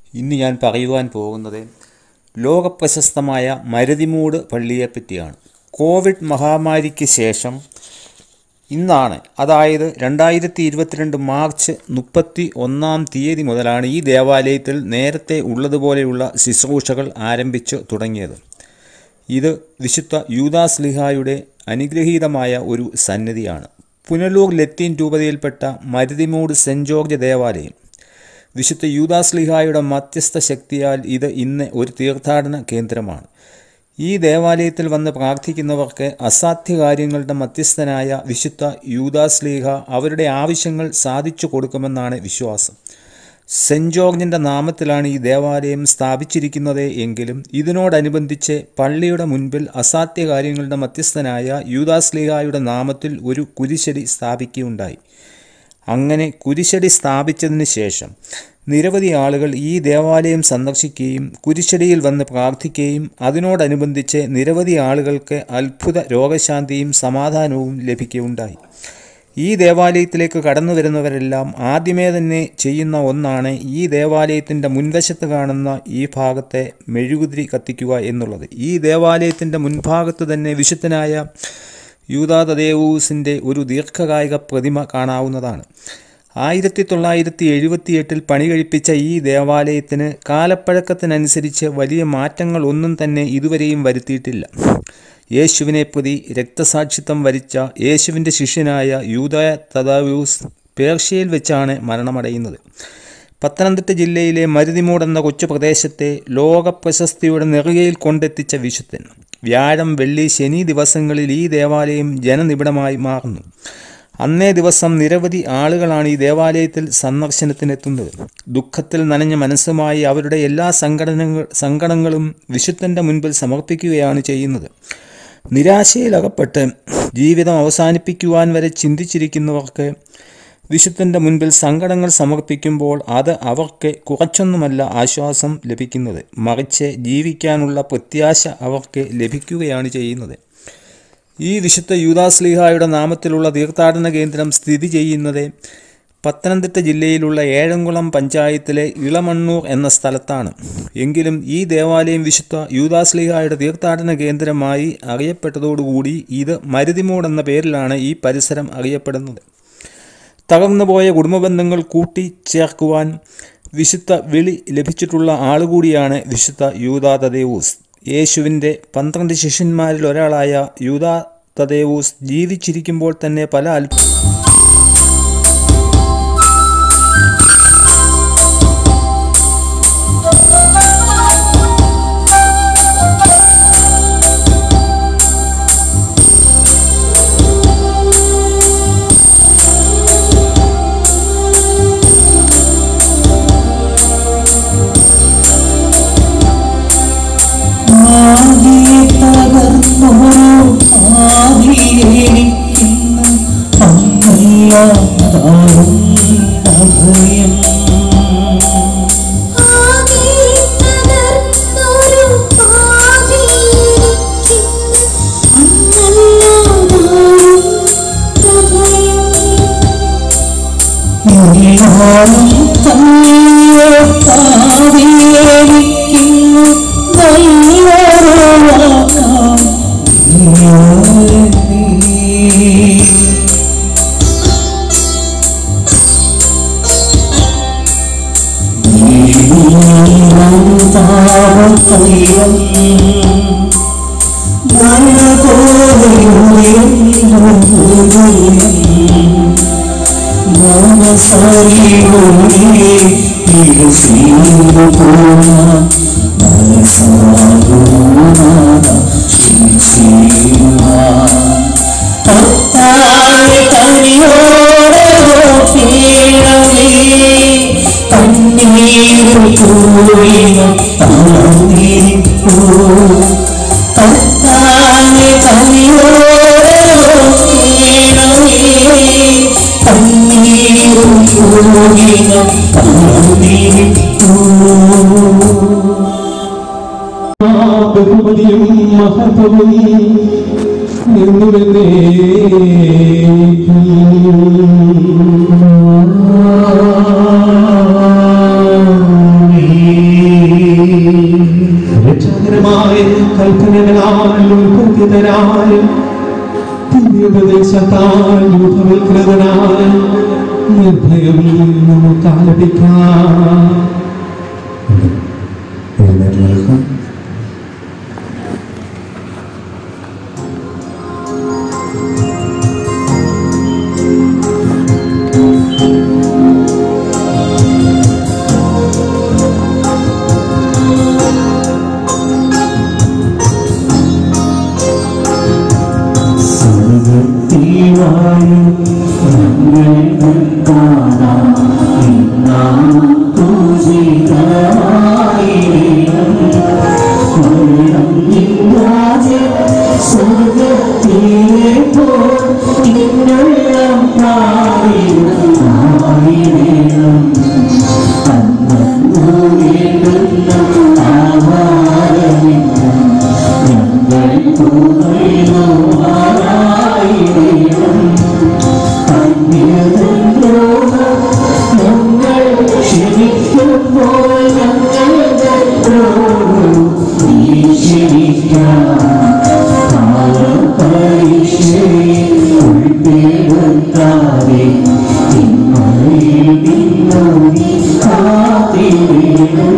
ഇന്ന് ഞാൻ പറയുവാൻ പോകുന്നത് ലോകപ്രശസ്തമായ മരുതിമൂട് പള്ളിയെപ്പറ്റിയാണ് കോവിഡ് മഹാമാരിക്ക് ശേഷം ഇന്നാണ് അതായത് രണ്ടായിരത്തി ഇരുപത്തിരണ്ട് മാർച്ച് മുപ്പത്തി ഒന്നാം തീയതി മുതലാണ് ഈ ദേവാലയത്തിൽ നേരത്തെ ഉള്ളതുപോലെയുള്ള ശുശ്രൂഷകൾ ആരംഭിച്ചു തുടങ്ങിയത് ഇത് വിശുദ്ധ യൂദാസ്ലിഹായുടെ അനുഗ്രഹീതമായ ഒരു സന്നിധിയാണ് പുനലൂർ ലത്തീൻ രൂപതയിൽപ്പെട്ട മരുതിമൂട് സെൻറ് ജോർജ് ദേവാലയം വിശുദ്ധ യൂദാസ്ലിഹായുടെ മധ്യസ്ഥ ശക്തിയാൽ ഇത് ഇന്ന് ഒരു തീർത്ഥാടന കേന്ദ്രമാണ് ഈ ദേവാലയത്തിൽ വന്ന് പ്രാർത്ഥിക്കുന്നവർക്ക് അസാധ്യ കാര്യങ്ങളുടെ മധ്യസ്ഥനായ വിശുദ്ധ യൂദാസ്ലീഹ അവരുടെ ആവശ്യങ്ങൾ സാധിച്ചു കൊടുക്കുമെന്നാണ് വിശ്വാസം സെൻറ് ജോർജിൻ്റെ നാമത്തിലാണ് ഈ ദേവാലയം സ്ഥാപിച്ചിരിക്കുന്നത് എങ്കിലും ഇതിനോടനുബന്ധിച്ച് പള്ളിയുടെ മുൻപിൽ അസാധ്യ കാര്യങ്ങളുടെ മധ്യസ്ഥനായ യൂദാസ്ലീഹായുടെ നാമത്തിൽ ഒരു കുരിശടി സ്ഥാപിക്കുകയുണ്ടായി അങ്ങനെ കുരിശടി സ്ഥാപിച്ചതിന് ശേഷം നിരവധി ആളുകൾ ഈ ദേവാലയം സന്ദർശിക്കുകയും കുരിശടിയിൽ വന്ന് പ്രാർത്ഥിക്കുകയും അതിനോടനുബന്ധിച്ച് നിരവധി ആളുകൾക്ക് അത്ഭുത രോഗശാന്തിയും സമാധാനവും ലഭിക്കുകയുണ്ടായി ഈ ദേവാലയത്തിലേക്ക് കടന്നു വരുന്നവരെല്ലാം ആദ്യമേ തന്നെ ചെയ്യുന്ന ഒന്നാണ് ഈ ദേവാലയത്തിൻ്റെ മുൻവശത്ത് കാണുന്ന ഈ ഭാഗത്തെ മെഴുകുതിരി കത്തിക്കുക എന്നുള്ളത് ഈ ദേവാലയത്തിൻ്റെ മുൻഭാഗത്ത് തന്നെ വിശുദ്ധനായ യൂതാതദേവൂസിൻ്റെ ഒരു ദീർഘകായിക പ്രതിമ കാണാവുന്നതാണ് ആയിരത്തി തൊള്ളായിരത്തി എഴുപത്തിയെട്ടിൽ പണി കഴിപ്പിച്ച ഈ ദേവാലയത്തിന് കാലപ്പഴക്കത്തിനനുസരിച്ച് വലിയ മാറ്റങ്ങൾ ഒന്നും തന്നെ ഇതുവരെയും വരുത്തിയിട്ടില്ല യേശുവിനെ പ്രതി രക്തസാക്ഷിത്വം വരിച്ച യേശുവിൻ്റെ ശിഷ്യനായ യൂത തദാവൂസ് പേർഷ്യയിൽ വെച്ചാണ് മരണമടയുന്നത് പത്തനംതിട്ട ജില്ലയിലെ മരുതിമൂട് എന്ന കൊച്ചു പ്രദേശത്തെ ലോക പ്രശസ്തിയുടെ നെറുകയിൽ കൊണ്ടെത്തിച്ച വിശുദ്ധൻ വ്യാഴം വെള്ളി ശനി ദിവസങ്ങളിൽ ഈ ദേവാലയം ജനനിബിഡമായി മാറുന്നു അന്നേ ദിവസം നിരവധി ആളുകളാണ് ഈ ദേവാലയത്തിൽ സന്ദർശനത്തിനെത്തുന്നത് ദുഃഖത്തിൽ നനഞ്ഞ മനസ്സുമായി അവരുടെ എല്ലാ സംഘടനകൾ സങ്കടങ്ങളും വിശുദ്ധൻ്റെ മുൻപിൽ സമർപ്പിക്കുകയാണ് ചെയ്യുന്നത് നിരാശയിലകപ്പെട്ട് ജീവിതം അവസാനിപ്പിക്കുവാൻ വരെ ചിന്തിച്ചിരിക്കുന്നവർക്ക് വിശുദ്ധൻ്റെ മുൻപിൽ സങ്കടങ്ങൾ സമർപ്പിക്കുമ്പോൾ അത് അവർക്ക് കുറച്ചൊന്നുമല്ല ആശ്വാസം ലഭിക്കുന്നത് മറിച്ച് ജീവിക്കാനുള്ള പ്രത്യാശ അവർക്ക് ലഭിക്കുകയാണ് ചെയ്യുന്നത് ഈ വിശുദ്ധ യൂദാസ്ലിഹായുടെ നാമത്തിലുള്ള തീർത്ഥാടന കേന്ദ്രം സ്ഥിതി ചെയ്യുന്നത് പത്തനംതിട്ട ജില്ലയിലുള്ള ഏഴംകുളം പഞ്ചായത്തിലെ ഇളമണ്ണൂർ എന്ന സ്ഥലത്താണ് എങ്കിലും ഈ ദേവാലയം വിശുദ്ധ യൂദാസ്ലിഹായുടെ തീർത്ഥാടന കേന്ദ്രമായി അറിയപ്പെട്ടതോടുകൂടി ഇത് മരുതിമൂട് എന്ന പേരിലാണ് ഈ പരിസരം അറിയപ്പെടുന്നത് തകർന്നുപോയ കുടുംബബന്ധങ്ങൾ കൂട്ടിച്ചേർക്കുവാൻ വിശുദ്ധ വിളി ലഭിച്ചിട്ടുള്ള ആളുകൂടിയാണ് വിശുദ്ധ യൂദാ തദേവൂസ് യേശുവിൻ്റെ പന്ത്രണ്ട് ശിഷ്യന്മാരിൽ ഒരാളായ യൂദാ തദേവൂസ് ജീവിച്ചിരിക്കുമ്പോൾ തന്നെ പല അത്ഭുത ആദിയെ തകർന്നോരോ ആദിയേനിക്കുന്നു അന്നല്ലാതാരും അഭയം എല്ലാരും തന്നെയോ ആദിയേനിക്കുന്നു ദൈവരോളാം കണ്ണീരും കൂടിയും താഴ്ന്നിരിക്കൂ കർത്താവെ കനിയോടെ കണ്ണീരും കൂടിയും താഴ്ന്നിരിക്കൂ ബഹുമതിയും മഹത്വവും നിന്നുവെന്നേ ആമേൻ കൽപ്പനകളാൽ ഉത്ബുദ്ധിതരാൽ ദിവ്യോപദേശത്താൽ യൂഥവൽകൃതനാൽ നിർഭയം നമുക്ക് ആലപിക്കാം എഴുന്നേറ്റ് നിൽക്കാം സ്വർഗത്തിലായി ഞങ്ങൾ കാണാം നാം സ്വർഗത്തിലെ പോ നിന്നെല്ലാം പാടിയും അന്നു വേണ്ടുന്ന ആഹാരമില്ല ഞങ്ങൾ ആയിരം അന്യതല്ലോക ഞങ്ങൾ ക്ഷമിക്കുമ്പോൾ ഞങ്ങൾ നീ ക്ഷമിക്കാം പരീക്ഷയെ ഉൾപ്പെടുത്താതെ തിന്മയിൽ നിന്നോടി കാത്തിടണം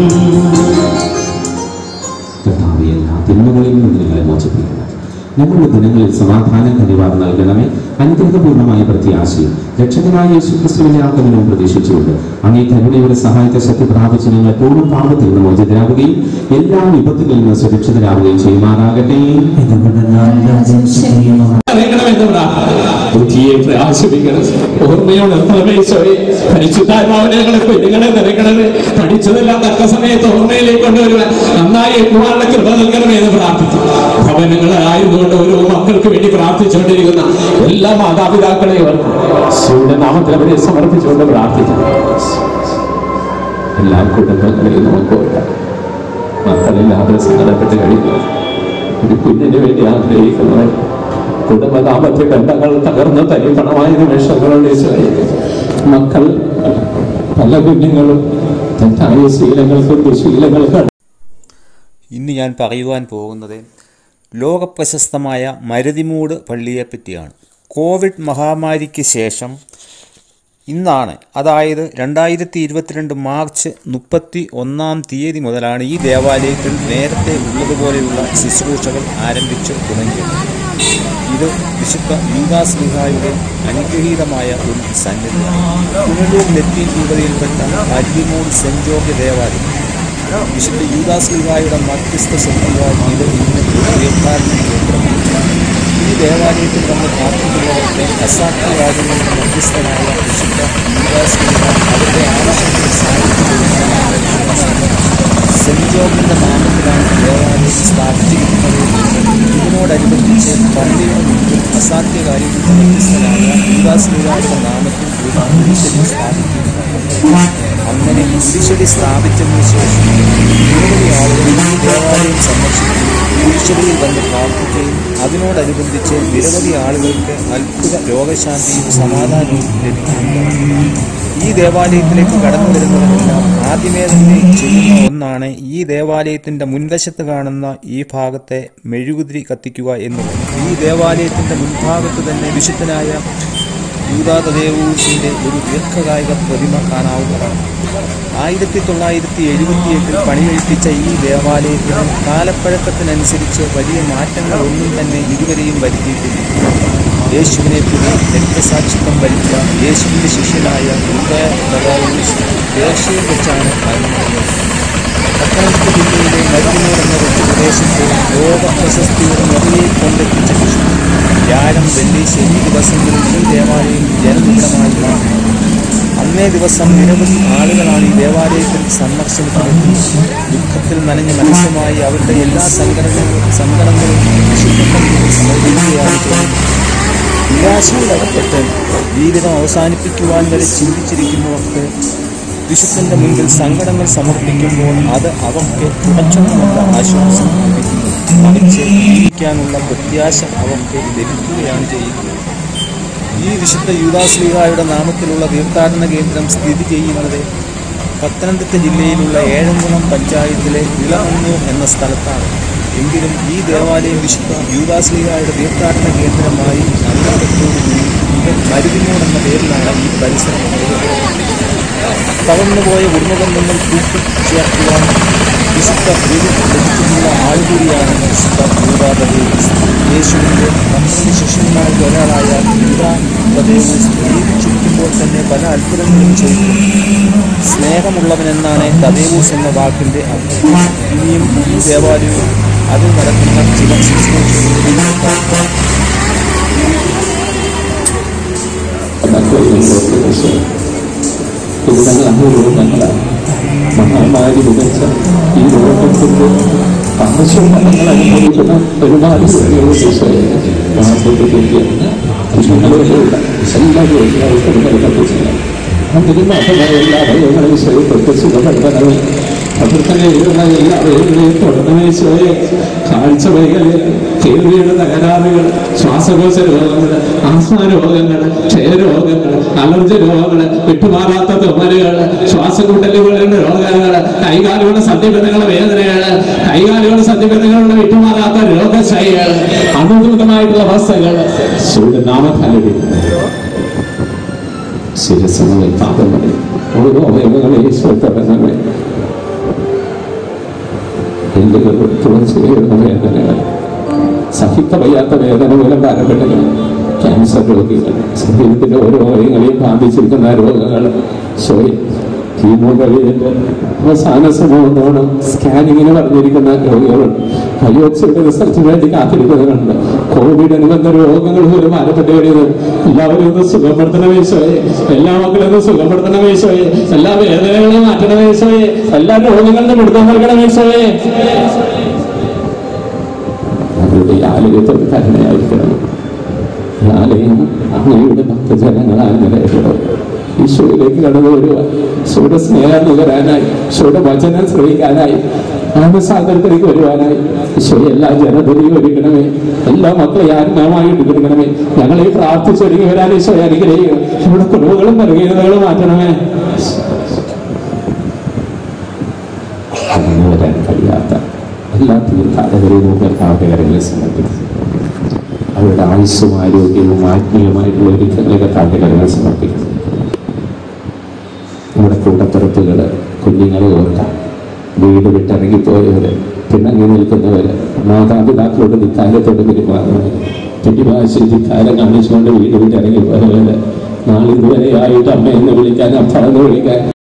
കർത്താവെ എല്ലാ തിന്മകളിൽ നിന്ന് ഞങ്ങളെ മോചിപ്പിക്കണം ഞങ്ങളുടെ ദിനങ്ങളിൽ സമാധാനം കനിവാർ നൽകണമേ അനുഗ്രഹപൂർണ്ണമായ പ്രത്യാശയും രക്ഷകനായ യേശു ക്രിസ്തുവിന്റെ ആഗമനവും പ്രതീക്ഷിച്ചുകൊണ്ട് അങ്ങേ കരുണയുടെ സഹായത്തെ ശക്തി പ്രാപിച്ച് ഞങ്ങൾ പൂർണ്ണ പാപത്തിൽ നിന്ന് മോചിതരാവുകയും എല്ലാ വിപത്തുകളിൽ നിന്ന് സുരക്ഷിതരാവുകയും ചെയ്യുമാറാകട്ടെ ഇതുകൊണ്ട് നാം രാജ്യം ശരിയുമാണ് അറിയണമെന്ന് പ്രാർത്ഥന ബുദ്ധിയെ പ്രയാസിപ്പിക്കണം ഓർമ്മയോടെ ഈശോയെ പരിശുദ്ധാത്മാവിനെ ഞങ്ങളെ കുഞ്ഞുങ്ങളെ നിറയ്ക്കണമേ പഠിച്ചതെല്ലാം തക്ക സമയത്ത് ഓർമ്മയിലേക്ക് കൊണ്ടുവരുവാൻ നന്നായി എത്തുവാനുള്ള കൃപ നൽകണമേ എന്ന് പ്രാർത്ഥിച്ചു ഭവനങ്ങളായതുകൊണ്ട് ഓരോ മക്കൾക്ക് വേണ്ടി പ്രാർത്ഥിച്ചുകൊണ്ടിരിക്കുന്ന എല്ലാ മാതാപിതാക്കളെയും ഓർക്കും ഈശോയുടെ നാമത്തിൽ അവരെ സമർപ്പിച്ചുകൊണ്ട് പ്രാർത്ഥിക്കുന്നു എല്ലാ കുടുംബങ്ങളെയും നമുക്ക് ഓർക്കാം മക്കളില്ലാതെ സങ്കടപ്പെട്ട് കഴിയുന്നു ഒരു കുഞ്ഞിന് വേണ്ടി ആഗ്രഹിക്കുന്നവർ കുടുംബ ദാമ്പത്യ ബന്ധങ്ങൾ തകർന്ന് തരിപ്പണമായ നിമിഷങ്ങളുണ്ട് ഈശോയെ മക്കൾ പല കുഞ്ഞുങ്ങളും തെറ്റായ ശീലങ്ങൾക്കും ദുശീലങ്ങൾക്കും ഇന്ന് ഞാൻ പറയുവാൻ പോകുന്നത് ലോകപ്രശസ്തമായ മരുതിമൂട് പള്ളിയെപ്പറ്റിയാണ് കോവിഡ് മഹാമാരിക്ക് ശേഷം ഇന്നാണ് അതായത് രണ്ടായിരത്തി ഇരുപത്തിരണ്ട് മാർച്ച് മുപ്പത്തി ഒന്നാം തീയതി മുതലാണ് ഈ ദേവാലയത്തിൽ നേരത്തെ ഉള്ളതുപോലെയുള്ള ശുശ്രൂഷകൾ ആരംഭിച്ചു തുടങ്ങിയത് ഇത് വിശുദ്ധ യൂദാസ് ലിഹായുടെ അനുഗ്രഹീതമായ ഒരു സന്നിധിയാണ് പുനലൂർ ലത്തീൻ രൂപതയിൽപ്പെട്ട അരിമൂട് സെന്റ് ജോർജ് ദേവാലയം വിശുദ്ധ യൂദാസ് ലിഹായുടെ മധ്യസ്ഥ ശക്തിയാൽ ഇത് ഇന്ന് തീർത്ഥാടന കേന്ദ്രമാണ് ഈ ദേവാലയത്തിൽ വന്ന് പ്രാർത്ഥിക്കുന്നവർക്ക് അസാധ്യവാദികളുടെ മധ്യസ്ഥനായ വിശുദ്ധ യൂദാസ് ലിഹ അവരുടെ ആവശ്യത്തിന് സാധിച്ചു കൊടുക്കാനാണ് സെന്റ് ജോർജിന്റെ നാമത്തിലാണ് ദേവാലയം സ്ഥാപിച്ചിരിക്കുന്നത് ഇതിനോടനുബന്ധിച്ച് പള്ളിയുടെ മുൻപിൽ അസാധ്യ കാര്യങ്ങളുടെ മധ്യസ്ഥനായ യൂദാസ് ലിഹായുടെ നാമത്തിൽ ഒരു കുരിശടി സ്ഥാപിക്കുന്നു അങ്ങനെ കുരിശടി സ്ഥാപിച്ചതിനു ശേഷം നിരവധി ആളുകൾ ഈ ദേവാലയം സന്ദർശിക്കുകയും കുരിശടിയിൽ വന്ന് പ്രാർത്ഥിക്കുകയും അതിനോടനുബന്ധിച്ച് നിരവധി ആളുകൾക്ക് അത്ഭുത രോഗശാന്തിയും സമാധാനവും ലഭിക്കുന്നുണ്ട് ഈ ദേവാലയത്തിലേക്ക് കടന്നു വരുന്നവരെല്ലാം ആദ്യമേ തന്നെ ചെയ്യുന്ന ഒന്നാണ് ഈ ദേവാലയത്തിന്റെ മുൻവശത്ത് കാണുന്ന ഈ ഭാഗത്തെ മെഴുകുതിരി കത്തിക്കുക എന്നുള്ളത് ഈ ദേവാലയത്തിന്റെ മുൻഭാഗത്ത് തന്നെ വിശുദ്ധനായ യൂതാതദേവൂസിന്റെ ഒരു ദീർഘകായിക പ്രതിമ കാണാവുന്നതാണ് ആയിരത്തി തൊള്ളായിരത്തി എഴുപത്തിയെട്ടിൽ പണികഴിപ്പിച്ച ഈ ദേവാലയത്തിന് കാലപ്പഴക്കത്തിനനുസരിച്ച് വലിയ മാറ്റങ്ങളൊന്നും തന്നെ ഇതുവരെയും വരുത്തിയിട്ടില്ല യേശുവിനെ പ്രതി രക്തസാക്ഷിത്വം വരിച്ച യേശുവിന്റെ ശിഷ്യനായ യൂതാതദേവൂസ് പേർഷ്യയിൽ വെച്ചാണ് മരണമടഞ്ഞത് പത്തനംതിട്ട ജില്ലയിലെ മരുന്നൂർ എന്ന ഒരു പ്രദേശത്തെ ലോക പ്രശസ്തിയുടെ നിറയെ കൊണ്ടെത്തിച്ച വിഷ്ണു വ്യാഴം വെള്ളി ശനി ദിവസങ്ങളിൽ ഈ ദേവാലയം ജനനിബിഡമായി മാറി അന്നേ ദിവസം നിരവധി ആളുകളാണ് ഈ ദേവാലയത്തിൽ സന്ദർശനത്തിനെത്തി ദുഃഖത്തിൽ നനഞ്ഞ മനസ്സുമായി അവരുടെ എല്ലാ സങ്കടങ്ങളും സങ്കടങ്ങളും വിശുദ്ധത്തിൽ സമർപ്പിക്കുകയാണ് ചെയ്യുന്നത് നിരാശയിലകപ്പെട്ട് ജീവിതം അവസാനിപ്പിക്കുവാൻ വരെ ചിന്തിച്ചിരിക്കുന്നവർക്ക് വിശുദ്ധന്റെ മുൻപിൽ സങ്കടങ്ങൾ സമർപ്പിക്കുമ്പോൾ അത് അവർക്ക് കുറച്ചൊന്നുമല്ല ആശ്വാസം ലഭിക്കുന്നു മറിച്ച് ജീവിക്കാനുള്ള പ്രത്യാശ അവർക്ക് ലഭിക്കുകയാണ് ചെയ്യുന്നത് ഈ വിശുദ്ധ യൂദാശ്ലീഹായുടെ നാമത്തിലുള്ള തീർത്ഥാടന കേന്ദ്രം സ്ഥിതി ചെയ്യുന്നത് പത്തനംതിട്ട ജില്ലയിലുള്ള ഏഴംകുളം പഞ്ചായത്തിലെ ഇളമണ്ണൂർ എന്ന സ്ഥലത്താണ് എങ്കിലും ഈ ദേവാലയം വിശുദ്ധ യൂദാസ്ലിഹായുടെ തീർത്ഥാടന കേന്ദ്രമായി അന്തർഗത്തോടുകൂടി മരുതിനോടെന്ന പേരിലാണ് ഈ പരിസരം അറിയപ്പെടുന്നത് തളർന്നുപോയ ഉടമബന്ധങ്ങൾ കൂട്ടിച്ചേർക്കുവാൻ വിശുദ്ധ ഗുരു ലഭിച്ചിട്ടുള്ള ആളുകൂടിയാണ് വിശുദ്ധ യൂദാദവേസ് യേശുവിൻ്റെ പന്ത്രണ്ട് ശിഷ്യന്മാരിൽ ഒരാളായ യൂദാദവേസ് ജീവിച്ചിരിക്കുമ്പോൾ തന്നെ പല അത്ഭുതങ്ങളും ചെയ്തു സ്നേഹമുള്ളവനെന്നാണ് തദേവൂസ് എന്ന വാക്കിൻ്റെ അർത്ഥം ഇനിയും ഈ ദേവാലയവും അതിൽ നടക്കുന്ന ചില ശുശ്രൂഷകളിൽ ഇത് ഞങ്ങൾ അനുഭവങ്ങളാണ് മഹാമാരി വിതച്ച ഈ രോഗത്തിന്റെ ആവശ്യങ്ങൾ ഞങ്ങൾ അനുഭവിക്കുന്ന ഒരുപാട് കുഞ്ഞുങ്ങളുള്ള എല്ലാവരും എല്ലാവർക്കും നൽകപ്പെട്ടില്ല അതിന് മാത്രമായ എല്ലാ അവയവങ്ങളെയും സ്വയപ്പെട്ട സുഖപ്പെടുത്തണമേ അവർത്തന്നെയുള്ള എല്ലാ അവയവങ്ങളെയും തുടരണമേ സ്വയം കാഴ്ച വൈകല്യം കേൾവിയുടെ തകരാറുകൾ ശ്വാസകോശ രോഗങ്ങൾ ആസ്മ രോഗങ്ങൾ ക്ഷയരോഗങ്ങൾ അലർജി രോഗങ്ങൾ വിട്ടുമാറാത്ത തുമ്മലുകൾ ശ്വാസകൂട്ടലുകളുടെ രോഗങ്ങൾ കൈകാലുകളുടെ സന്ധിബന്ധങ്ങളുടെ വേദനകൾ കൈകാലുകളുടെ സന്ധിബന്ധങ്ങളുടെ വിട്ടുമാറാത്ത രോഗശൈലികൾ അനുഭൂതമായിട്ടുള്ള അവസ്ഥകൾ സൂര്യനാമഫലടി ശിരസങ്ങളെ പാദങ്ങളെ ഓരോ അവയവങ്ങളെ സ്വത്തടങ്ങളെ എന്റെ തുളച്ചുകയുള്ള വേദനകൾ സഹിക്ക വയ്യാത്ത വേദന മൂലം ഭാരപ്പെട്ടവർ ക്യാൻസർ രോഗികൾ ശരീരത്തിന്റെ ഓരോ അവയങ്ങളെയും ബാധിച്ചിരിക്കുന്ന രോഗങ്ങൾ സോറി കീമോകളിന്റെ അവസാന സമയത്തോളം സ്കാനിങ്ങിന് പറഞ്ഞിരിക്കുന്ന രോഗികളുണ്ട് ബയോപ്സിയുടെ റിസൾട്ടിന് വേണ്ടി കാത്തിരിക്കുന്നവരുണ്ട് കോവിഡ് അനുബന്ധ രോഗങ്ങൾ പോലും ഭാരപ്പെട്ട് കഴിയുന്നത് എല്ലാവരും ഒന്ന് സുഖപ്പെടുത്തണ വേശോയെ എല്ലാ മക്കളും ഒന്ന് സുഖപ്പെടുത്തണ വേശോയെ എല്ലാ വേദനകളും മാറ്റണ വേശോയെ എല്ലാ രോഗങ്ങളിലും പിടുത്തം നൽകണ വേശോയെ അവരുടെ ഈ ആലയത്തോട് കരുണയായിരിക്കണം ഈ ആലയം അങ്ങയുടെ ഭക്തജനങ്ങളാൽ നിലയപ്പെടും ഈശോയിലേക്ക് കടന്നു വരിക ഈശോയുടെ സ്നേഹം നുകരാനായി ഈശോയുടെ വചനം ശ്രമിക്കാനായി ആത്മസാഗരത്തിലേക്ക് വരുവാനായി ഈശോ എല്ലാ ജനതയും ഒരുക്കണമേ എല്ലാ മക്കളെ ആത്മാവായിട്ട് എടുക്കണമേ ഞങ്ങളെ പ്രാർത്ഥിച്ചൊരുങ്ങി വരാൻ ഈശോ അനുഗ്രഹിക്കണം ഇവിടെ കുറവുകളും ബലഹീനതകളും മാറ്റണമേ കടന്നു വരാൻ കഴിയാത്ത എല്ലാ തീർത്ഥാടകരെയും നിങ്ങൾക്ക് കരങ്ങളിൽ സമർപ്പിക്കുന്നു അവരുടെ ആയുസ്സും ആരോഗ്യവും ആത്മീയമായിട്ടുള്ള ഒരുക്കങ്ങളൊക്കെ കാട്ടുകരങ്ങൾ സമർപ്പിക്കുന്നു നമ്മുടെ കൂട്ടപ്പിറപ്പുകള് കുഞ്ഞുങ്ങളെ ഓർക്കാം വീട് വിട്ടിറങ്ങിപ്പോയവര് പിണങ്ങി നിൽക്കുന്നവര് മാതാപിതാക്കളോട് ധിക്കാരത്തോട് പെരുമാറുന്നവര് പിടിവാശി ധിക്കാരം കാണിച്ചുകൊണ്ട് വീട് വിട്ടിറങ്ങിപ്പോയവര് നാളിതുവരെയായിട്ട് അമ്മ എന്ന് വിളിക്കാൻ അപ്പ എന്ന് വിളിക്കാൻ